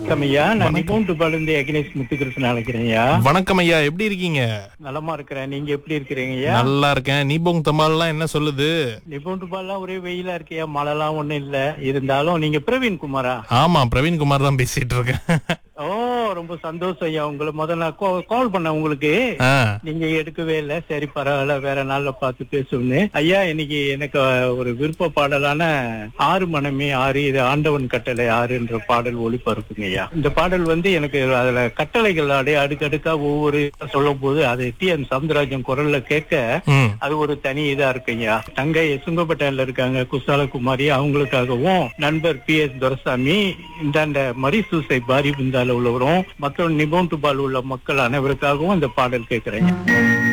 வணக்கம் ஐயா நான் நிபுண் டுபாலிருந்து அகிலேஷ் முத்துகிருஷ்ணன் அழைக்கிறேன் ஐயா வணக்கம் ஐயா எப்படி இருக்கீங்க நலமா இருக்கிறேன் நீங்க எப்படி இருக்கிறீங்க ஐயா நல்லா இருக்கேன் நீபோங் தமால்லாம் என்ன சொல்லுது நிபுண் டுபால்லாம் ஒரே வெயிலா இருக்கியா மழைலாம் ஒண்ணும் இல்ல இருந்தாலும் நீங்க பிரவீன் குமாரா ஆமா பிரவீன் குமார் தான் பேசிட்டு இருக்கேன் ஓ ரொம்ப சந்தோஷம் ஐயா உங்களை முதல்ல கால் பண்ண உங்களுக்கு ஆ, நீங்க எடுக்கவே இல்ல சரி பரவாயில்ல வேற நாள்ல பார்த்து பேசுவோம்னு ஐயா இன்னைக்கு எனக்கு ஒரு விருப்ப பாடலான ஆறு மனமே ஆறு இது ஆண்டவன் கட்டளை ஆறுன்ற பாடல் ஒளிபரப்புங்க ஐயா இந்த பாடல் வந்து எனக்கு அதுல கட்டளைகள் அப்படியே அடுக்கடுக்கா ஒவ்வொரு சொல்லும் போது அதை டி என் சவுந்தரராஜன் குரல்ல கேட்க ம், அது ஒரு தனி இதா இருக்குங்கய்யா தங்கை சுங்கப்பட்டன்ல இருக்காங்க குசாலகுமாரி அவங்களுக்காகவும் நண்பர் பி எஸ் துரசாமி இந்தாண்ட மரிசூசை பாரி புந்தால உள்ளவரும் மற்றும் நிபோன் டுபால் உள்ள மக்கள் அனைவருக்காகவும் இந்த பாடல் கேட்கிறேன்